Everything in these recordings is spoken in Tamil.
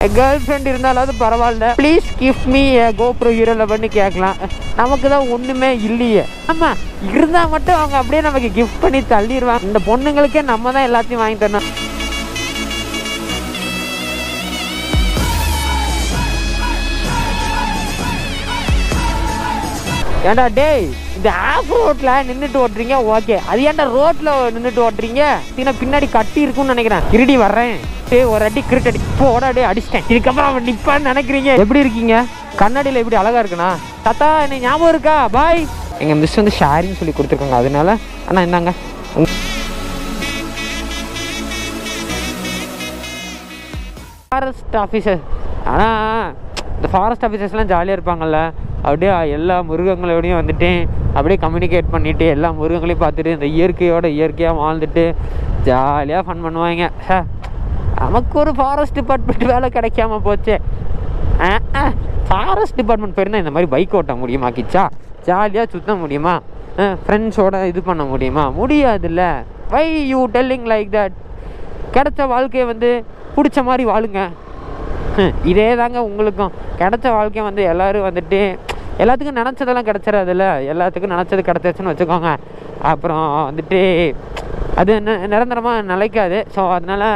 கேர்ள் ஃப்ரெண்ட் இருந்தாலாவது பரவாயில்ல ப்ளீஸ் கிஃப்ட் மீ கோப்ரோ ஹீரோவில் பண்ணி கேட்கலாம் நமக்கு தான் ஒன்றுமே இல்லையே ஆமாம் இருந்தால் மட்டும் அவங்க அப்படியே நமக்கு கிஃப்ட் பண்ணி தள்ளிடுவாங்க இந்த பொண்ணுங்களுக்கே நம்ம தான் எல்லாத்தையும் வாங்கி தரணும் ஏன்டா டேய் இந்த ஆஃப் ரோட்ல நின்றுட்டு ஓட்டுறீங்க ஓகே அது ஏன்டா ரோட்ல நின்றுட்டு ஓட்டுறீங்க ஏன்னா பின்னாடி கட்டி இருக்கும்னு நினைக்கிறேன் இருடி வர்றேன் டேய் ஒரு அடி கிரிட் அடி போடா டே அடிச்சிட்டேன் இதுக்கப்புறம் அவன் நிப்பான்னு நினைக்கிறீங்க எப்படி இருக்கீங்க கண்ணாடியில் எப்படி அழகா இருக்குண்ணா தாத்தா என்ன ஞாபகம் இருக்கா பாய் எங்க மிஸ் வந்து ஷேரிங் சொல்லி கொடுத்துருக்காங்க அதனால அண்ணா இந்தாங்க ஃபாரஸ்ட் ஆஃபீஸர் ஆனால் இந்த ஃபாரஸ்ட் ஆஃபீஸர்ஸ்லாம் ஜாலியாக இருப்பாங்கல்ல அப்படியே எல்லா மிருகங்களோடையும் வந்துட்டு அப்படியே கம்யூனிகேட் பண்ணிட்டு எல்லா மிருகங்களையும் பார்த்துட்டு இந்த இயற்கையோட இயற்கையாக வாழ்ந்துட்டு ஜாலியாக ஃபன் பண்ணுவாங்க ஹே, நமக்கு ஒரு ஃபாரஸ்ட் டிபார்ட்மெண்ட் வேலை கிடைக்காம போச்சே ஃபாரஸ்ட் டிபார்ட்மெண்ட் போயிருந்தா இந்த மாதிரி பைக் ஓட்ட முடியுமா கிச்சா ஜாலியாக சுத்த முடியுமா ஃப்ரெண்ட்ஸோட இது பண்ண முடியுமா முடியாதுல்ல why you telling like that கிடைச்ச வாழ்க்கையை வந்து பிடிச்ச மாதிரி வாழுங்க ஹம், இதே தாங்க உங்களுக்கும் கிடைச்ச வாழ்க்கையை வந்து எல்லாரும் வந்துட்டு எல்லாத்துக்கும் நினச்சதெல்லாம் கிடச்சிடாதுல்ல எல்லாத்துக்கும் நினச்சது கிடச்சிருச்சுன்னு வச்சுக்கோங்க அப்புறம் வந்துட்டு அது நி- நிரந்தரமா நிலைக்காது ஸோ அதனால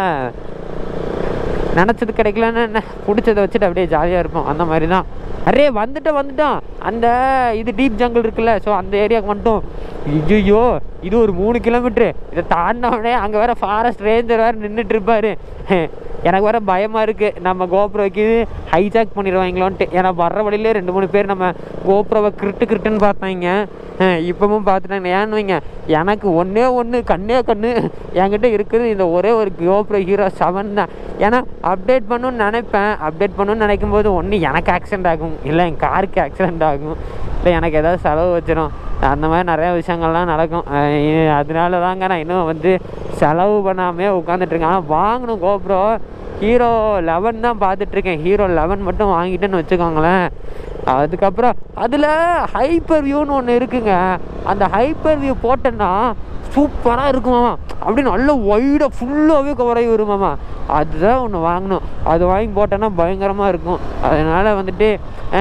நினச்சது கிடைக்கலன்னு என்ன பிடிச்சதை வச்சுட்டு அப்படியே ஜாலியாக இருப்போம் அந்த மாதிரி தான் அரே வந்துட்டோம் வந்துட்டோம் அந்த இது டீப் ஜங்கிள் இருக்குல்ல ஸோ அந்த ஏரியாவுக்கு வந்துட்டோம் ஐயோ இது ஒரு மூணு கிலோமீட்ரு இதை தாண்டினோடனே அங்கே வேற ஃபாரஸ்ட் ரேஞ்சர் வேறு நின்றுட்டு இருப்பாரு எனக்கு வேற பயமாக இருக்குது நம்ம கோப்ரோக்கு ஹைஜாக் பண்ணிடுவாங்களோன்ட்டு ஏன்னா வர்ற வழியிலே ரெண்டு மூணு பேர் நம்ம கோப்ரோவை கிருட்டு கிருட்டுன்னு பார்த்தாங்க இப்பவும் பார்த்துட்டாங்க ஏன்னு வைங்க எனக்கு ஒன்றே ஒன்று கண்ணே கண்ணு என்கிட்ட இருக்குது இந்த ஒரே ஒரு கோப்ரோ ஹீரோ செவன் தான் ஏன்னா அப்டேட் பண்ணணும்னு நினைப்பேன் அப்டேட் பண்ணணும்னு நினைக்கும் போது ஒன்று எனக்கு ஆக்சிடென்ட் ஆகும் இல்லை என் காருக்கு ஆக்சிடென்ட் ஆகும் இல்லை எனக்கு ஏதாவது செலவு வச்சிடும் அந்த மாதிரி நிறைய விஷயங்கள்லாம் நடக்கும் அஹ் இ- அதனால தாங்க நான் இன்னும் வந்து செலவு பண்ணாமே உட்காந்துட்ருக்கேன் ஆனால் வாங்கணும் கோப்ரோ ஹீரோ லெவன் தான் பார்த்துட்ருக்கேன் ஹீரோ லெவன் மட்டும் வாங்கிட்டேன்னு வச்சுக்கோங்களேன் அதுக்கப்புறம் அதில் ஹைப்பர் வியூன்னு ஒன்று இருக்குங்க அந்த ஹைப்பர் வியூ போட்டேன்னா சூப்பராக இருக்குமாமா அப்படி நல்ல ஒய்டாக ஃபுல்லாகவே கவராகி வருமாமா அதுதான் ஒன்று வாங்கணும் அது வாங்கி போட்டேன்னா பயங்கரமாக இருக்கும் அதனால் வந்துட்டு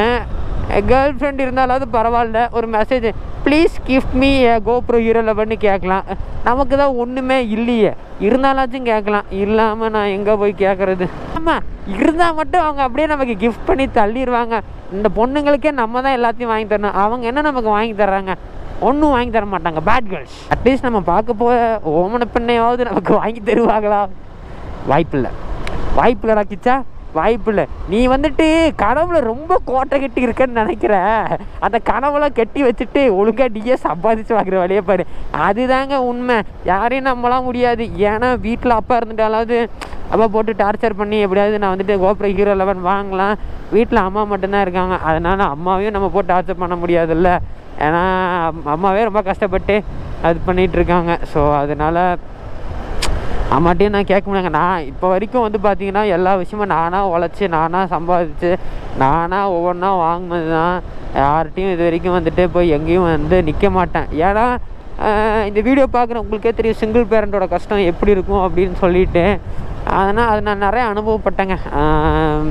கேர்ள் ஃப்ரெண்ட் இருந்தாலாவது பரவாயில்ல ஒரு message please gift me GoPro ஹீரோவில் பண்ணி கேட்கலாம் நமக்கு தான் ஒன்றுமே இல்லையே இருந்தாலாச்சும் கேட்கலாம் இல்லாமல் நான் எங்கே போய் கேட்குறது ஆமாம் இருந்தால் மட்டும் அவங்க அப்படியே நமக்கு கிஃப்ட் பண்ணி தள்ளிடுவாங்க இந்த பொண்ணுங்களுக்கே நம்ம தான் எல்லாத்தையும் வாங்கி தரணும் அவங்க என்ன நமக்கு வாங்கி தர்றாங்க ஒன்றும் வாங்கி தர மாட்டாங்க பேட் கேர்ள்ஸ் அட்லீஸ்ட் நம்ம பார்க்க போக ஓமன பெண்ணையாவது நமக்கு வாங்கி தருவாங்களா வாய்ப்பில்லை வாய்ப்பில்லடா கிச்சா வாய்ப்பில்லை நீ வந்துட்டு கனவுல ரொம்ப கோட்டை கட்டி இருக்கேன்னு நினைக்கிற அந்த கனவுலாம் கட்டி வச்சுட்டு ஒழுங்காக நீயே சம்பாதிச்சு வாங்குற வழியே பாரு அதுதாங்க உண்மை யாரையும் நம்பலாம் முடியாது ஏன்னா வீட்டில் அப்பா இருந்துட்டாலாவது அப்பா போட்டு டார்ச்சர் பண்ணி எப்படியாவது நான் வந்துட்டு கோப்ரோ ஹீரோ லெவன் வாங்கலாம் வீட்டில் அம்மா மட்டும்தான் இருக்காங்க அதனால அம்மாவையும் நம்ம போட்டு டார்ச்சர் பண்ண முடியாதுல்ல ஏன்னா அம்- அம்மாவே ரொம்ப கஷ்டப்பட்டு அது பண்ணிகிட்டு இருக்காங்க ஸோ அதனால அம்மாட்டையும் நான் கேட்க முடியாங்க நான் இப்போ வரைக்கும் வந்து பார்த்தீங்கன்னா எல்லா விஷயமும் நானாக உழைச்சி நானாக சம்பாதிச்சு நானாக ஒவ்வொன்றா வாங்கினது தான் யார்கிட்டையும் இது வரைக்கும் வந்துட்டு போய் எங்கேயும் வந்து நிற்க மாட்டேன் ஏன்னா ஆஹ், இந்த வீடியோ பார்க்குற உங்களுக்கே தெரியும் சிங்கிள் பேரண்ட்டோட கஷ்டம் எப்படி இருக்கும் அப்படின்னு சொல்லிட்டு அதனால் அது நான் நிறைய அனுபவப்பட்டேங்க ஆம்,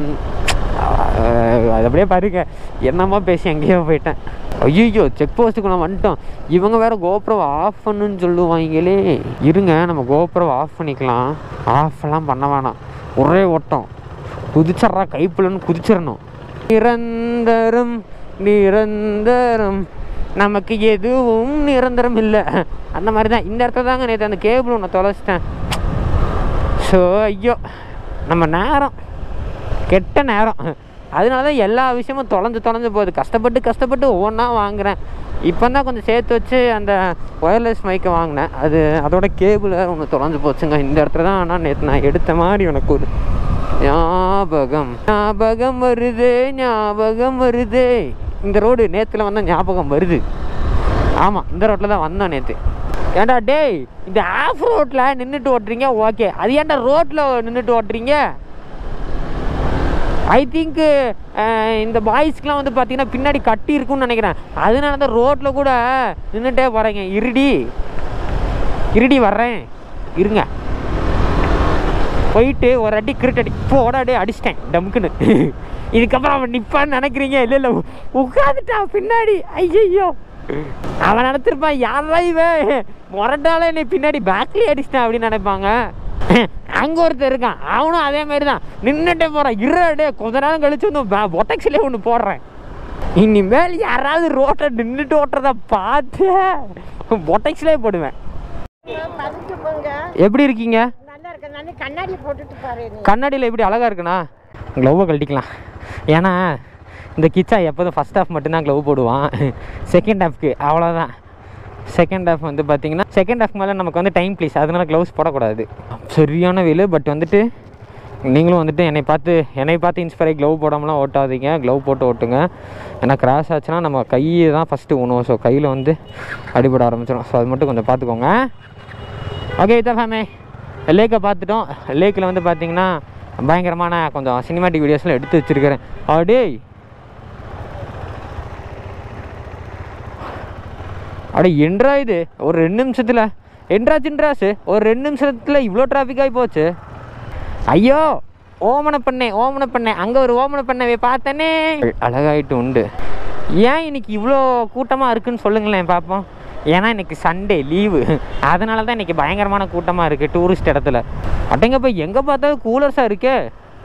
ஆஹ், அது அப்படியே பாருங்க என்னமா பேசி எங்கேயோ போயிட்டேன் ஐயோ செக் போஸ்ட்டுக்குள்ள வந்துட்டோம் இவங்க வேற கோப்ரோவை ஆஃப் பண்ணுன்னு சொல்லுவாங்களே இருங்க நம்ம கோப்ரோவை ஆஃப் பண்ணிக்கலாம் ஆஃப்லாம் பண்ண வேணாம் ஒரே ஓட்டம் குதிச்சிட்றா கைப்புலன்னு குதிச்சிடணும் நிரந்தரம் நிரந்தரம் நமக்கு எதுவும் நிரந்தரம் இல்லை அந்த மாதிரி தான் இந்த இடத்துல தாங்க நேற்று அந்த கேபிள் ஒன்று தொலைச்சிட்டேன் ஸோ ஐயோ நம்ம நேரம் கெட்ட நேரம் அதனால தான் எல்லா விஷயமும் தொலைஞ்சு தொலைஞ்சு போகுது கஷ்டப்பட்டு கஷ்டப்பட்டு ஒவ்வொன்றா வாங்குறேன் இப்போ தான் கொஞ்சம் சேர்த்து வச்சு அந்த ஒயர்லெஸ் மைக்கை வாங்கினேன் அது அதோட கேபிள் வேறு ஒன்று தொலைஞ்சு போச்சுங்க இந்த இடத்துல தான் ஆனால் நேற்று நான் எடுத்த மாதிரி எனக்கு ஒரு ஞாபகம் ஞாபகம் வருது ஞாபகம் வருது இந்த ரோடு நேற்றுல வந்தால் ஞாபகம் வருது ஆமாம் இந்த ரோட்டில் தான் வந்தோம் நேற்று ஏன்டா டேய் இந்த ஆஃப் ரோட்டில் நின்றுட்டு ஓட்டுறீங்க ஓகே அது ஏன்டா ரோட்டில் நின்றுட்டு ஓட்டுறீங்க ஐ திங்க் இந்த பாய்ஸ்க்குலாம் வந்து பார்த்தீங்கன்னா பின்னாடி கட்டி இருக்கும்னு நினைக்கிறேன் அதனால தான் ரோட்டில் கூட நின்றுட்டே போகிறேங்க இருடி இருடி வர்றேன் இருங்க போயிட்டு ஒரு அடி கிரிட் அடி போட அடி அடிச்சிட்டேன் டமுக்குன்னு இதுக்கப்புறம் அவன் நிற்பான்னு நினைக்கிறீங்க இல்லை இல்லை உட்காந்துட்டான் பின்னாடி ஐயையோ அவன் நினச்சிருப்பான் யாரா இவன் முரட்டாலே நீ பின்னாடி பேக்லேயே அடிச்சிட்டான் அப்படின்னு நினைப்பாங்க அங்கே ஒருத்தர் இருக்கான் அவனும் அதே மாதிரி தான் நின்றுட்டே போகிறான் இருடே கொஞ்ச நேரம் கழிச்சு வந்து ஒட்டக்ஸிலே ஒன்று போடுறேன் இனிமேல் யாராவது ரோட்டை நின்றுட்டு ஓட்டுறத பார்த்து பொட்டக்ஸ்லேயே போடுவேன் மதிச்சு போங்க எப்படி இருக்கீங்க நல்லா இருக்கு நான் கண்ணாடி போட்டுட்டு பாரு நீ கண்ணாடியில் எப்படி அழகாக இருக்குண்ணா க்ளோவை கழட்டிக்கலாம் ஏன்னா இந்த கிச்சா எப்போதும் ஃபஸ்ட் ஹாஃப் மட்டும்தான் க்ளவ் போடுவான் செகண்ட் ஹாஃப்க்கு அவ்வளோதான் செகண்ட் ஹாஃப் வந்து பார்த்தீங்கன்னா செகண்ட் ஹாஃப் மேலே நமக்கு வந்து டைம் ப்ளீஸ் அதனால க்ளவுஸ் போடக்கூடாது சரியான வெயில் பட் வந்துட்டு நீங்களும் வந்துட்டு என்னை பார்த்து என்னை பார்த்து இன்ஸ்பயர் ஆகி க்ளவ் போடாமலாம் ஓட்டாதீங்க க்ளவ் போட்டு ஓட்டுங்க ஏன்னா கிராஸ் ஆச்சுன்னா நம்ம கையை தான் ஃபஸ்ட்டு உணவு ஸோ கையில் வந்து அடிபட ஆரம்பிச்சிடும் ஸோ அது மட்டும் கொஞ்சம் பார்த்துக்கோங்க ஓகே இதான் ஃபேமே லேக்கை பார்த்துட்டோம் லேக்கில் வந்து பார்த்தீங்கன்னா பயங்கரமான கொஞ்சம் சினிமாட்டிக் வீடியோஸ்லாம் எடுத்து வச்சிருக்கிறேன் அடே அட என்றா இது ஒரு ரெண்டு நிமிஷத்தில் என்றா சின்ராசு ஒரு ரெண்டு நிமிஷத்தில் இவ்வளோ டிராஃபிக் ஆகி போச்சு ஐயோ ஓமனை பண்ணேன் ஓமனை பண்ணேன் அங்கே ஒரு ஓமனை பண்ணவே பார்த்தனே அழகாயிட்டு உண்டு ஏன் இன்னைக்கு இவ்வளோ கூட்டமாக இருக்குன்னு சொல்லுங்களேன் பார்ப்போம் ஏன்னா இன்னைக்கு சண்டே லீவு அதனால தான் இன்னைக்கு பயங்கரமான கூட்டமாக இருக்குது டூரிஸ்ட் இடத்துல அட்டைங்க போய் எங்கே பார்த்தாலும் கூலர்ஸாக இருக்கே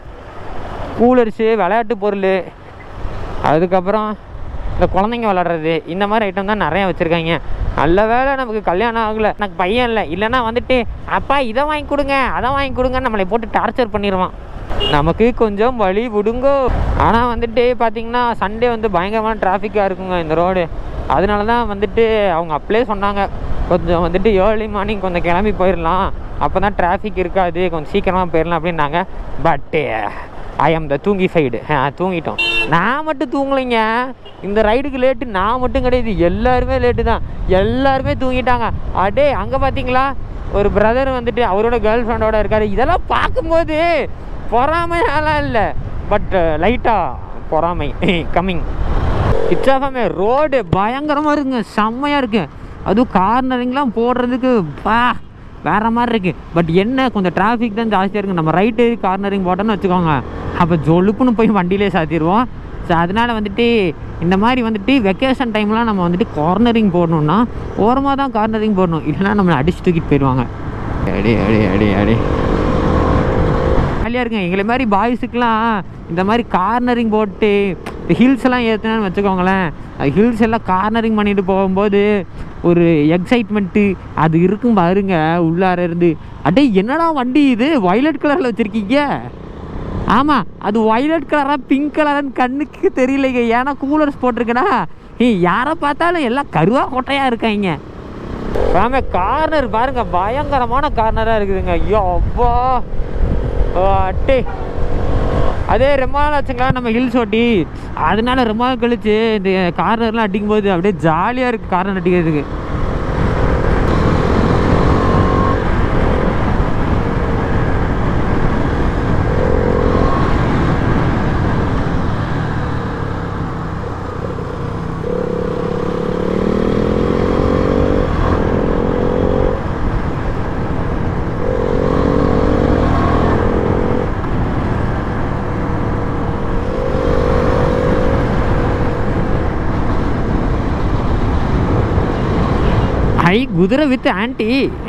கூலர்ஸு விளையாட்டு பொருள் அதுக்கப்புறம் இந்த குழந்தைங்க விளாட்றது இந்த மாதிரி ஐட்டம் தான் நிறையா வச்சுருக்காங்க நல்ல வேளை நமக்கு கல்யாணம் ஆகலை எனக்கு பையன் இல்லை இல்லைன்னா வந்துட்டு அப்பா இதை வாங்கி கொடுங்க அதை வாங்கி கொடுங்கன்னு நம்மளை போட்டு டார்ச்சர் பண்ணிடுவான் நமக்கு கொஞ்சம் வழி விடுங்கோ ஆனால் வந்துட்டு பார்த்தீங்கன்னா சண்டே வந்து பயங்கரமான டிராஃபிக்காக இருக்குங்க இந்த ரோடு அதனால தான் வந்துட்டு அவங்க அப்படியே சொன்னாங்க கொஞ்சம் வந்துட்டு ஏர்லி மார்னிங் கொஞ்சம் கிளம்பி போயிடலாம் அப்போ தான் டிராஃபிக் இருக்காது கொஞ்சம் சீக்கிரமாக போயிடலாம் அப்படின்னாங்க பட்டு ஐ ஆம் த தூங்கி ஃபைடு தூங்கிட்டோம் நான் மட்டும் தூங்கலைங்க இந்த ரைடுக்கு லேட்டு நான் மட்டும் கிடையாது எல்லாருமே லேட்டு தான் எல்லாருமே தூங்கிட்டாங்க அடே அங்கே பார்த்தீங்களா ஒரு பிரதர் வந்துட்டு அவரோட கேர்ள் ஃப்ரெண்டோட இருக்காரு இதெல்லாம் பார்க்கும்போது பொறாமையாலாம் இல்லை பட் லைட்டாக பொறாமை கம்மிங் இட்ஸாஃபாமே ரோடு பயங்கரமாக இருக்குங்க செம்மையாக இருக்கு அதுவும் கார்னரிங்லாம் போடுறதுக்கு பா வேற மாதிரி இருக்கு பட் என்ன கொஞ்சம் டிராஃபிக் தான் ஜாஸ்தியாக இருக்கு நம்ம ரைட்டு கார்னரிங் போட்டோம்னு வச்சுக்கோங்க அப்போ ஜொலுப்புன்னு போய் வண்டியிலே சாத்திடுவோம் ஸோ அதனால் வந்துட்டு இந்த மாதிரி வந்துட்டு வெக்கேஷன் டைம்லாம் நம்ம வந்துட்டு கார்னரிங் போடணும்னா ஓரமாக தான் கார்னரிங் போடணும் இல்லைன்னா நம்மளை அடிச்சு தூக்கிட்டு போயிடுவாங்க அடி அடி அடி அடி ஜாலியாக இருக்குங்க எங்களை மாதிரி பாய்ஸுக்கெலாம் இந்த மாதிரி கார்னரிங் போட்டு இந்த ஹில்ஸ் எல்லாம் ஏற்றுனான்னு வச்சுக்கோங்களேன் அது ஹில்ஸ் எல்லாம் கார்னரிங் பண்ணிட்டு போகும்போது ஒரு எக்ஸைட்மெண்ட்டு அது இருக்கும் பாருங்க உள்ளார இருந்து அடே என்னடா வண்டி இது வயலட் கலரில் வச்சுருக்கீங்க ஆமாம் அது வயலட் கலரா பிங்க் கலரான்னு கண்ணுக்கு தெரியலைங்க ஏன்னா கூலர்ஸ் போட்டிருக்கேனா ஏய் யாரை பார்த்தாலும் எல்லாம் கருவா கொட்டையாக இருக்காங்க ஆமே கார்னர் பாருங்க பயங்கரமான கார்னராக இருக்குதுங்க ஐயோ அப்பா அட்டே அதே ரொம்ப நாள் ஆச்சுங்களா நம்ம ஹில்ஸ் ஓட்டி அதனால ரொம்ப நாள் கழிச்சு இந்த கார்னர்லாம் அடிக்கும்போது அப்படியே ஜாலியாக இருக்குது கார்னர் அடிக்கிறதுக்கு ஐ குதிரை வித் ஆன்டி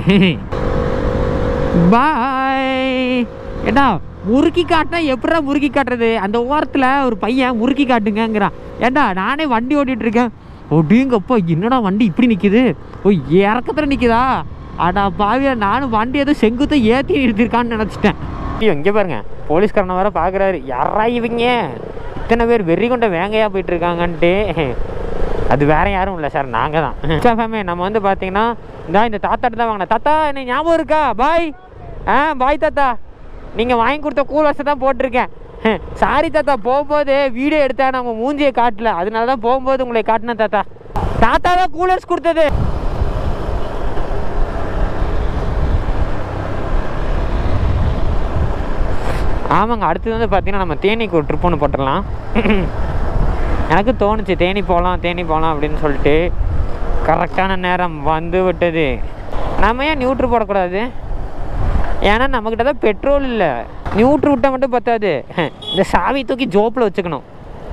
பாய் ஏடா முறுக்கி காட்டினா எப்படா முறுக்கி காட்டுறது அந்த ஓரத்தில் ஒரு பையன் முறுக்கி காட்டுங்கங்கிறான் ஏண்டா நானே வண்டி ஓட்டிட்டு இருக்கேன் அப்படிங்கப்பா என்னடா வண்டி இப்படி நிற்குது ஓ இறக்கத்தில் நிற்குதா அடா பாவியா நானும் வண்டி ஏதோ செங்குத்தை ஏற்றி நிறுத்திருக்கான்னு நினச்சிட்டேன் ஐயோ இங்கே பாருங்க போலீஸ்காரனை வேற பார்க்குறாரு யாரா இவங்க இத்தனை பேர் வெறி கொண்ட வேங்கையாக போயிட்டு இருக்காங்கன்ட்டு அது வேற யாரும் இல்லை சார் நாங்கள் தான் ஃபேமே நம்ம வந்து பார்த்தீங்கன்னா இந்த இந்த தாத்தாட்ட தான் வாங்கினேன் தாத்தா என்ன ஞாபகம் இருக்கா பாய் ஆ பாய் தாத்தா நீங்கள் வாங்கி கொடுத்த கூலர்ஸை தான் போட்டிருக்கேன் சாரி தாத்தா போகும்போது வீடியோ எடுத்தா நம்ம மூஞ்சியை காட்டல அதனால தான் போகும்போது உங்களை காட்டினேன் தாத்தா தாத்தா தான் கூலர்ஸ் கொடுத்தது ஆமாங்க அடுத்தது வந்து பார்த்தீங்கன்னா நம்ம தேனிக்கு ஒரு ட்ரிப் ஒன்று போட்டுடலாம் எனக்கு தோணுச்சு தேனி போகலாம் தேனி போகலாம் அப்படின்னு சொல்லிட்டு கரெக்டான நேரம் வந்து விட்டது நம்ம ஏன் நியூட்ரு போடக்கூடாது ஏன்னா நம்மக்கிட்ட தான் பெட்ரோல் இல்லை நியூட்ரு விட்டால் மட்டும் பத்தாது இந்த சாவி தூக்கி ஜோப்பில் வச்சுக்கணும்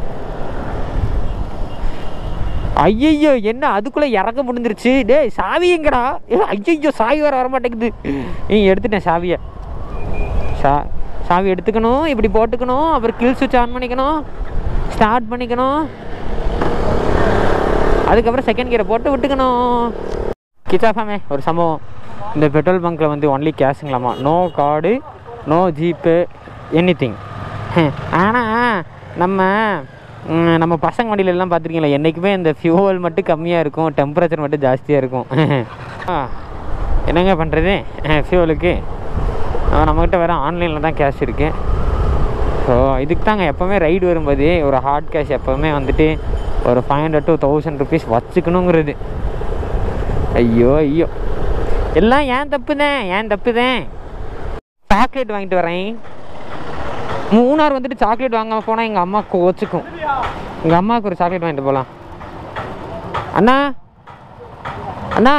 ஐயையோ என்ன அதுக்குள்ளே இறக்க முடிஞ்சிருச்சு டேய் சாவி எங்கடா ஐயையோ சாவி வர வர மாட்டேங்குது நீ எடுத்துட்டேன் சாவியை சா சாவி எடுத்துக்கணும் இப்படி போட்டுக்கணும் அப்புறம் கில் சுவிட்ச் ஆன் பண்ணிக்கணும் ஸ்டார்ட் பண்ணிக்கணும் அதுக்கப்புறம் செகண்ட் கியரை போட்டு விட்டுக்கணும் கிச்சாஃபாமே ஒரு சம்பவம் இந்த பெட்ரோல் பங்க்கில் வந்து ஒன்லி கேஷுங்களாமா no card no GPay anything ஆனால் நம்ம ம், நம்ம பசங்க வண்டியில எல்லாம் பார்த்துருக்கீங்களா என்றைக்குமே இந்த ஃபியூவல் மட்டும் கம்மியாக இருக்கும் டெம்பரேச்சர் மட்டும் ஜாஸ்தியாக இருக்கும் ஆ, என்னங்க பண்ணுறது ஃபியூவலுக்கு நம்மக்கிட்ட வேறு ஆன்லைனில் தான் கேஷ் இருக்குது ஸோ இதுக்கு தாங்க எப்போவுமே ரைடு வரும்போது ஒரு ஹார்ட் கேஷ் எப்போவுமே வந்துட்டு ஒரு five hundred to thousand rupees வச்சுக்கணுங்கிறது ஐயோ ஐயோ எல்லாம் ஏன் தப்பு தான் ஏன் தப்பு தான் சாக்லேட் வாங்கிட்டு வரேன் மூணார் வந்துட்டு சாக்லேட் வாங்காமல் போனால் எங்கள் அம்மா கோச்சுக்கும் எங்கள் அம்மாவுக்கு ஒரு சாக்லேட் வாங்கிட்டு போகலாம் அண்ணா அண்ணா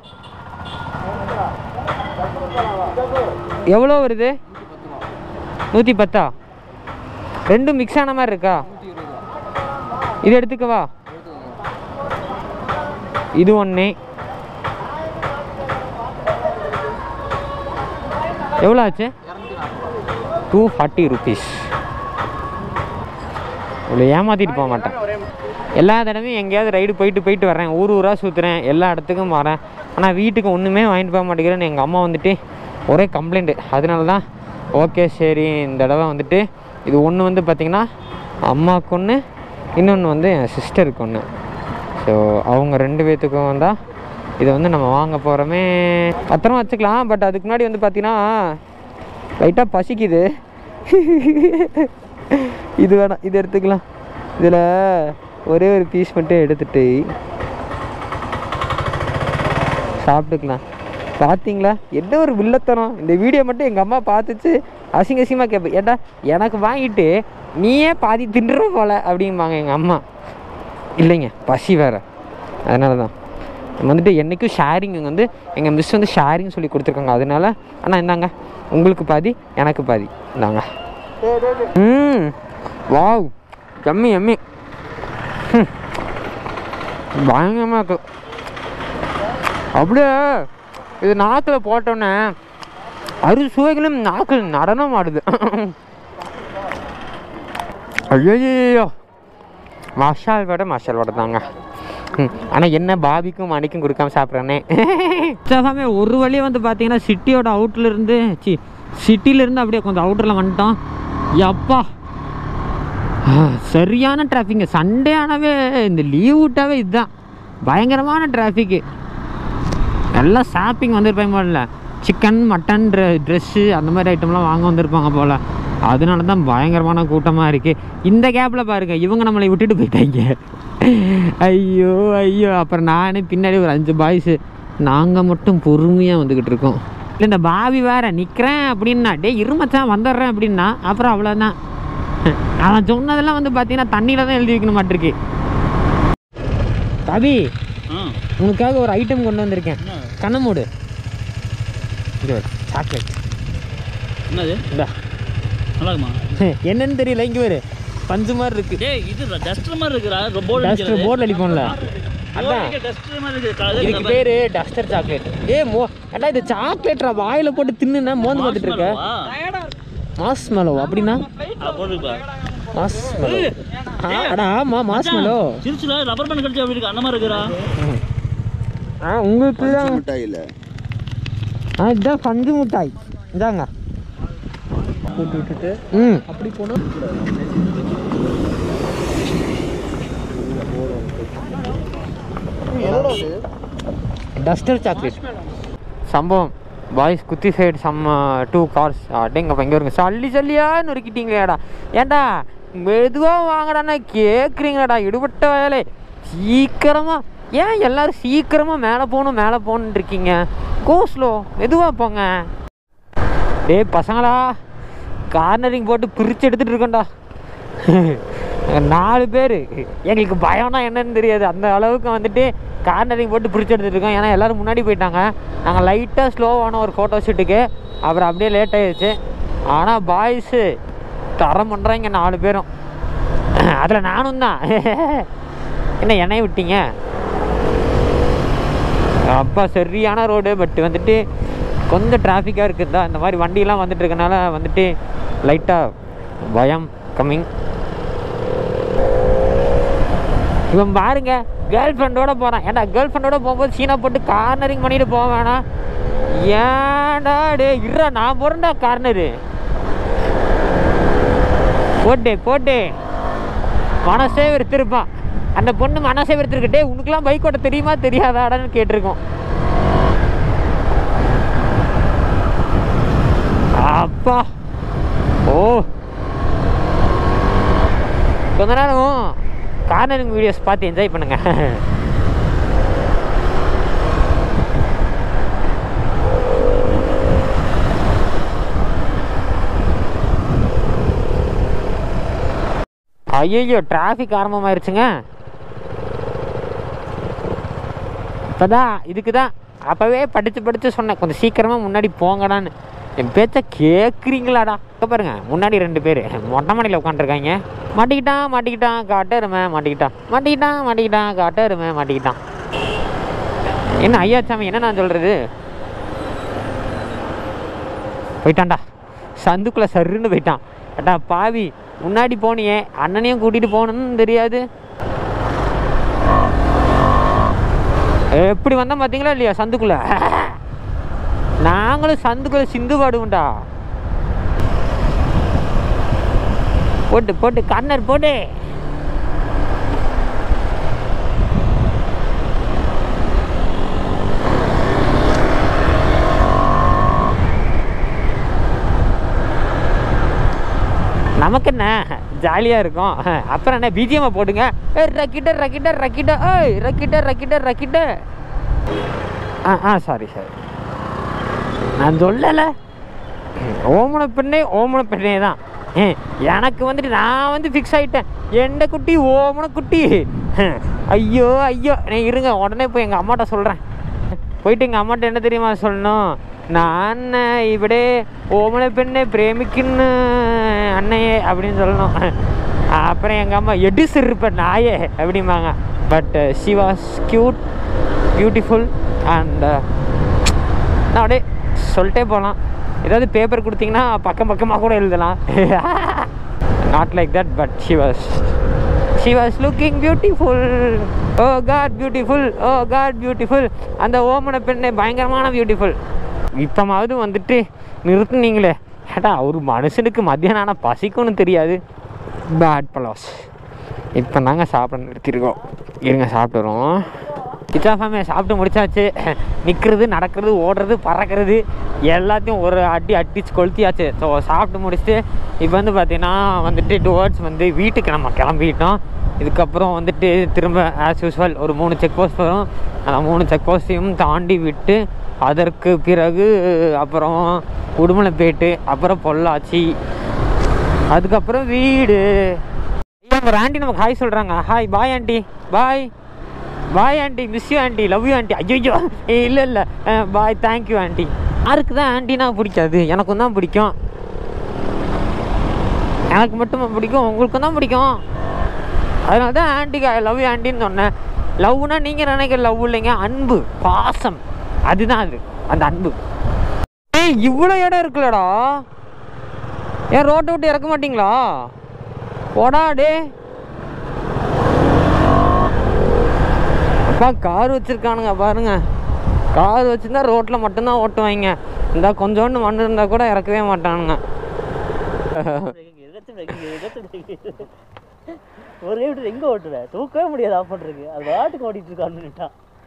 எவ்வளோ வருது நூற்றி பத்தா ரெண்டும் மிக்ஸ் ஆன மாதிரி இருக்கா இது எடுத்துக்கவா இது ஒன்று எவ்வளோ ஆச்சு டூ ஃபார்ட்டி ருபீஸ் இவ்வளோ ஏமாற்றிட்டு போக மாட்டேன் எல்லா தடவையும் எங்கேயாவது ரைடு போயிட்டு போயிட்டு வரேன் ஊர் ஊராக சுற்றுறேன் எல்லா இடத்துக்கும் வரேன் ஆனால் வீட்டுக்கு ஒன்றுமே வாங்கிட்டு போக மாட்டேங்கிறேன்னு எங்கள் அம்மா வந்துட்டு ஒரே கம்ப்ளைண்ட்டு அதனால தான் ஓகே சரி இந்த தடவை வந்துட்டு இது ஒன்று வந்து பார்த்திங்கன்னா அம்மாவுக்கு ஒன்று இன்னொன்று வந்து என் சிஸ்டருக்கு ஒன்று ஸோ அவங்க ரெண்டு பேர்த்துக்கும் வந்தால் இதை வந்து நம்ம வாங்க போகிறோமே பத்திரமா வச்சுக்கலாம் பட் அதுக்கு முன்னாடி வந்து பார்த்தீங்கன்னா லைட்டாக பசிக்குது இது வேணாம் இது எடுத்துக்கலாம் இதில் ஒரே ஒரு பீஸ் மட்டும் எடுத்துட்டு சாப்பிட்டுக்கலாம் பார்த்தீங்களா என்ன ஒரு வில்லத்தனம் இந்த வீடியோ மட்டும் எங்கள் அம்மா பார்த்துச்சு அசிங்க அசிங்கமாக கேட்பேன் ஏட்டா எனக்கு வாங்கிட்டு நீயே பாதி தின்ற போல அப்படிம்பாங்க எங்கள் அம்மா இல்லைங்க பசி வேறு அதனால தான் நம்ம வந்துட்டு என்றைக்கும் ஷேரிங் வந்து எங்கள் மிஸ் வந்து ஷேரிங் சொல்லி கொடுத்துருக்காங்க அதனால அண்ணா இந்தாங்க உங்களுக்கு பாதி எனக்கு பாதி இந்தாங்க ம் வாவ் எம்மி எம்மி ம். பயங்கரமாக இருக்கு அப்படியே இது நாக்கில் போட்டோன்னே அறு சுவைகளும் நாக்கில் நடனம் ஆடுது ஐயோ மசால் வடை மசால் வடை தாங்க ஆனால் என்ன பாபிக்கும் மணிக்கும் கொடுக்காம சாப்பிட்றேனே சாமே ஒரு வழியாக வந்து பார்த்தீங்கன்னா சிட்டியோட அவுட்டில் இருந்து சி சிட்டிலேருந்து அப்படியே கொஞ்சம் அவுட்டரில் வந்துட்டோம் எப்பா ஆ, சரியான டிராஃபிங்க சண்டே ஆனாவே இந்த லீவ் விட்டாவே இதுதான் பயங்கரமான டிராஃபிக்கு எல்லாம் ஷாப்பிங் வந்திருப்பாங்க போல சிக்கன் மட்டன் ட்ரெஸ்ஸு அந்த மாதிரி ஐட்டம்லாம் வாங்க வந்திருப்பாங்க போல் அதனால தான் பயங்கரமான கூட்டமாக இருக்குது இந்த கேப்பில் பாருங்க இவங்க நம்மளை விட்டுட்டு போயிட்டாங்க ஐயோ ஐயோ அப்புறம் நானே பின்னாடி ஒரு அஞ்சு பாய்ஸு நாங்கள் மட்டும் பொறுமையாக வந்துக்கிட்டு இருக்கோம் இல்லை இந்த பாவி வேற நிற்கிறேன் அப்படின்னா டே இருமச்சான் வந்துடுறேன் அப்படின்னா அப்புறம் அவ்வளோதான் அவன் சொன்னதெல்லாம் வந்து பார்த்தீங்கன்னா தண்ணியில் தான் எழுதி வைக்கணும் மாட்டிருக்கு தவி உனக்காக ஒரு ஐட்டம் கொண்டு வந்திருக்கேன் கண்ணை மூடு இங்கே சாக்லேட் என்னது இந்தா நல்லா இருக்குமா என்னன்னு தெரியல இங்கே வேறு பஞ்சு மாதிரி இருக்கு டேய் இது டஸ்டர் மாதிரி இருக்குடா போர்டு டஸ்டர் போர்டில் அடிப்போம்ல அதான் டஸ்டர் மாதிரி இருக்கு கலர் இதுக்கு பேரு டஸ்டர் சாக்லேட் ஏ மோ அடா இது சாக்லேட்ரா வாயில போட்டு தின்னுனா மோந்து பார்த்துட்டு இருக்க மாஸ் மெலோ அப்படின்னா போட்டுருப்பா மாஸ் மெலோ அடா ஆமா மாஸ் மெலோ சிரிச்சுல ரப்பர் பேண்ட் கடிச்சா அப்படி இருக்கு அந்த மாதிரி இருக்குடா ஆ உங்களுக்கு தான் மிட்டாயில் ஆ இதுதான் பஞ்சு மிட்டாய் இதாங்க போட்டு விட்டுட்டு ம் அப்படி போனால் டஸ்டர் சாக்லேட் சம்பவம் பாய்ஸ் குத்தி சைடு சம்ம டூ கார்ஸ் அடேங்கப்பா இங்கே வருங்க சல்லி சல்லியா நொறுக்கிட்டீங்களேடா ஏன்டா மெதுவாக வாங்கடான்னா கேட்குறீங்களாடா இடுபட்ட வேலை சீக்கிரமாக ஏன் எல்லாரும் சீக்கிரமாக மேலே போகணும் மேலே போகணுன்னு இருக்கீங்க கோஸ்லோ மெதுவாக போங்க டேய் பசங்களா கார்னரிங் போட்டு பிரித்து எடுத்துகிட்டு இருக்கோம்டா நாலு பேர் எங்களுக்கு பயம்னா என்னன்னு தெரியாது அந்த அளவுக்கு வந்துட்டு கார்னரிங் போட்டு பிடிச்சி எடுத்துட்டு இருக்கோம் ஏன்னா எல்லாரும் முன்னாடி போயிட்டாங்க நாங்கள் லைட்டாக ஸ்லோவான ஒரு ஃபோட்டோ ஷூட்டுக்கு அப்புறம் அப்படியே லேட் ஆயிடுச்சு ஆனால் பாய்ஸு தரம் பண்ணுறாங்க நாலு பேரும் அதில் நானும் தான் என்ன என்னைய விட்டீங்க அப்பா சரியான ரோடு பட் வந்துட்டு கொஞ்சம் டிராஃபிக்காக இருக்குது தான் இந்த மாதிரி வண்டியெல்லாம் வந்துட்டு இருக்கனால வந்துட்டு லைட்டாக பயம் கம்மிங் இவன் பாருங்க கேர்ள் ஃப்ரெண்டோட போகிறான் ஏன்டா கேர்ள் ஃப்ரெண்டோட போகும்போது சீனா போட்டு கார்னரிங் பண்ணிட்டு போக வேணாம் ஏன்டா டே இருடா நான் போகிறேன்டா கார்னரு போட்டு போட்டு மனசே வெறுத்திருப்பான் அந்த பொண்ணு மனசே வெறுத்திருக்கு டே உனக்குலாம் பைக் ஓட்ட தெரியுமா தெரியாதாடான்னு கேட்டிருக்கோம் அப்பா ஓ கொஞ்ச நேரம் கார்னரிங் வீடியோஸ் பார்த்து என்ஜாய் பண்ணுங்க ஐயோ டிராஃபிக் ஆரம்பமாயிருச்சுங்க இப்போதான் இதுக்கு தான் அப்போவே படித்து படித்து சொன்னேன் கொஞ்சம் சீக்கிரமாக முன்னாடி போங்கடான்னு என் பேச்ச கேட்குறீங்களாடா இப்போ பாருங்க முன்னாடி ரெண்டு பேர் மொட்டை மாடியில் உட்காந்துருக்காங்க மாட்டிக்கிட்டான் மாட்டிக்கிட்டான் காட்டருமே மாட்டிக்கிட்டான் மாட்டிக்கிட்டான் மாட்டிக்கிட்டான் காட்டருமே மாட்டிக்கிட்டான் என்ன ஐயா சாமி என்ன நான் சொல்கிறது போயிட்டான்டா சந்துக்குள்ளே சருன்னு போயிட்டான் ஏட்டா பாவி முன்னாடி போனியே அண்ணனையும் கூட்டிகிட்டு போகணும்னு தெரியாது எப்படி வந்தோம் பார்த்தீங்களா இல்லையா சந்துக்குள்ள நாங்களும் சந்துக்குள்ள சிந்து பாடுவோம்டா போட்டு போட்டு கர்னர் போட்டு நமக்கு என்ன ஜாலியாக இருக்கும் அப்புறம் என்ன பிஜிஎம்மை போடுங்க ஏ ரக்கிட்ட ரக்கிட்ட ரக்கிட்ட ஏய் ரக்கிட்ட ரக்கிட்ட ரக்கிட்ட ஆ ஆ சாரி சாரி நான் சொல்லலை ஓமன பெண்ணே ஓமன பெண்ணே தான் ஏ, எனக்கு வந்துட்டு நான் வந்து ஃபிக்ஸ் ஆகிட்டேன் எந்த குட்டி ஓமன குட்டி ஐயோ ஐயோ நான் இருங்க உடனே போய் எங்கள் அம்மாட்ட சொல்கிறேன் போயிட்டு எங்கள் அம்மாட்ட என்ன தெரியுமா சொல்லணும் நான் ഇവിടെ ஓமன பெண்ணை பிரேமிக்குன்னு அண்ணையே அப்படின்னு சொல்லணும் அப்புறம் எங்கள் அம்மா எடு சிறுப்பேன் நாயே அப்படிம்பாங்க but she was cute beautiful and நான் அப்படியே சொல்லிட்டே போகலாம் ஏதாவது பேப்பர் கொடுத்தீங்கன்னா பக்கம் பக்கமாக கூட எழுதலாம் not like that but she was she was looking beautiful oh god beautiful oh god beautiful அந்த ஓமன பெண்ணை பயங்கரமான பியூட்டிஃபுல் இப்போமாவது வந்துட்டு நிறுத்துனீங்களே ஏட்டா ஒரு மனுஷனுக்கு மத்தியானம் ஆனால் பசிக்கும்னு தெரியாது பேட் பலாஸ் இப்போ தாங்க சாப்பிட நிறுத்திருக்கோம் இருங்க சாப்பிட்டு வரோம் கிச்சாஃபாமே சாப்பிட்டு முடிச்சாச்சு நிற்கிறது நடக்கிறது ஓடுறது பறக்கிறது எல்லாத்தையும் ஒரு அடி அடிச்சு கொளுத்தியாச்சு ஸோ சாப்பிட்டு முடிச்சுட்டு இப்போ வந்து பார்த்தீங்கன்னா வந்துட்டு டுவர்ட்ஸ் வந்து வீட்டுக்கு நம்ம கிளம்பிட்டோம் இதுக்கப்புறம் வந்துட்டு திரும்ப ஆஸ் யூஸ்வல் ஒரு மூணு செக் போஸ்ட் வரும் அந்த மூணு செக் போஸ்ட்டையும் தாண்டி விட்டு அதற்கு பிறகு அப்புறம் உடுமலைப்பேட்டு அப்புறம் பொள்ளாச்சி அதுக்கப்புறம் வீடு ஐயா ஒரு ஆண்டி நமக்கு ஹாய் சொல்கிறாங்க hi bye aunty bye bye aunty miss you aunty love you aunty ஐயோ இல்லை இல்லை பாய் தேங்க்யூ ஆண்டி யாருக்கு தான் ஆண்டினா பிடிக்காது எனக்கும் தான் பிடிக்கும் எனக்கு மட்டும் பிடிக்கும் உங்களுக்கும் தான் பிடிக்கும் அதனால தான் ஆண்டிக்கு ஐ லவ் யூ ஆண்டின்னு சொன்னேன் லவ்னா நீங்கள் நினைக்கிற லவ் இல்லைங்க அன்பு பாசம் அதுதான் அது அந்த அன்பு ஏய் இவ்வளோ இடம் இருக்குல்லடா ஏன் ரோட்டை விட்டு இறக்க மாட்டீங்களா போடா டே அப்பா கார் வச்சுருக்கானுங்க பாருங்க கார் வச்சுருந்தா ரோட்டில் மட்டும்தான் ஓட்டுவாங்க இந்த கொஞ்சோண்டு மண் இருந்தால் கூட இறக்கவே மாட்டானுங்க ஒரு விட்டு எங்க ஓட்டுற தூக்கவே முடியாது ஆஃப் பண்றதுக்கு அது பாட்டுக்கு ஓட்டிட்டு இருக்கான்னு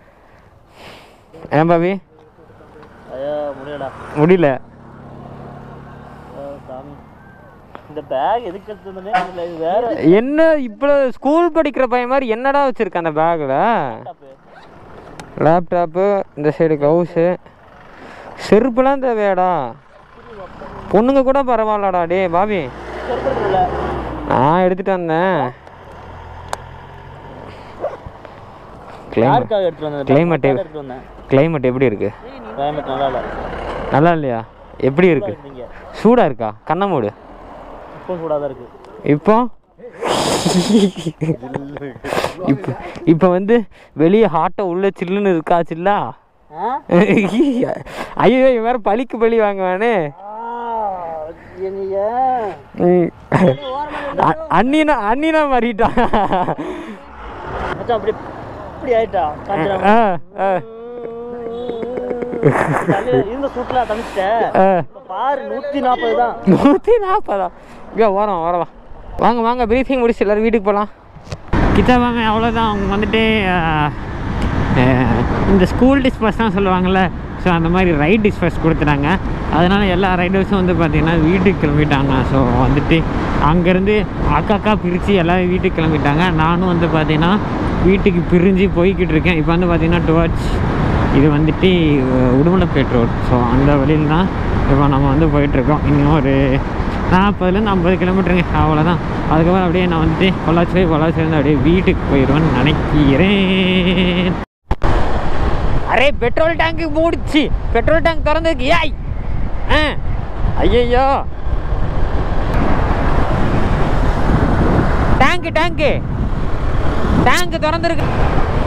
ஏன் பாபி ஐயா முடியலடா முடியல ஐயோ, சாமி இந்த பேக் எதுக்கு எடுத்துருந்தே தெரியல இது வேற என்ன இப்போ ஸ்கூல் படிக்கிற பையன் மாதிரி என்னடா வச்சுருக்க அந்த பேக்கில் லேப்டாப்பு இந்த சைடு க்ளவுஸு செருப்புலாம் தேவையாடா பொண்ணுங்க கூட பரவாயில்லடா டே பாபி சொல்றதுல நான் எடுத்துகிட்டு வந்தேன் கிளைமேட் யாருக்காக எடுத்துட்டு வந்தேன் Climate. எடுத்துட்டு வந்தேன் கிளைமேட் எப்படி இருக்கு கிளைமேட் நல்லா இல்லை நல்லா இல்லையா எப்படி இருக்கு நீங்க சூடா இருக்கா கண்ண மூடு இப்போ சூடாக தான் இருக்கு இப்போ இப்போ இப்போ வந்து வெளியே ஹாட்டை உள்ள சில்லுன்னு இருக்கா சில்லா ஆ ஐயோ இவன் வேற பழிக்கு பழி வாங்குவானே என்னைய ம். அ- அண்ணினா அண்ணினா மாறிட்டான் மச்சான் அப்படி இப்படி ஆயிட்டா காஞ்சிராம ஆ, ஆ, தலையில இருந்த சூட்டில் தணிச்சிட்டேன் ஆ. இப்ப பாரு நூற்றி நாற்பது தான் நூற்றி நாற்பதா இங்கே ஓரம் ஓரவா வாங்க வாங்க ப்ரீஃபிங் முடிச்சு எல்லோரும் வீட்டுக்கு போகலாம் கிட்ட வாங்க அவ்வளோதான் அவங்க வந்துட்டு ஆஹ், ஆஹ், இந்த ஸ்கூல் டிஸ்பர்ஸ் தான் சொல்லுவாங்கள்ல ஸோ அந்த மாதிரி ரைட் டிஸ்பர்ஸ் கொடுத்துட்டாங்க அதனால் எல்லா ரைடர்ஸும் வந்து பார்த்திங்கன்னா வீட்டுக்கு கிளம்பிட்டாங்க ஸோ வந்துட்டு அங்கேருந்து அக்காக்கா பிரித்து எல்லாரும் வீட்டுக்கு கிளம்பிட்டாங்க நானும் வந்து பார்த்திங்கன்னா வீட்டுக்கு பிரிஞ்சு போய்கிட்டு இருக்கேன் இப்போ வந்து பார்த்திங்கன்னா டுவர்ட்ஸ் இது வந்துட்டு அஹ், உடுமலைப்பேட் ரோட் ஸோ அந்த வழியில் தான் இப்போ நம்ம வந்து போயிட்டுருக்கோம் இன்னும் ஒரு நாற்பதுலேருந்து ஐம்பது கிலோமீட்டருங்க அவ்வளோதான் அதுக்கப்புறம் அப்படியே நான் வந்துட்டு பொள்ளாச்சி போய் பொள்ளாச்சிலேருந்து அப்படியே வீட்டுக்கு போயிடுவேன்னு நினைக்கிறேன் அரே பெட்ரோல் டேங்க்கு மூடிச்சு பெட்ரோல் டேங்க் திறந்ததுக்கு ஏய் ஆ ஐயையோ டேங்க்கு டேங்க்கு டேங்க்கு திறந்துருக்கு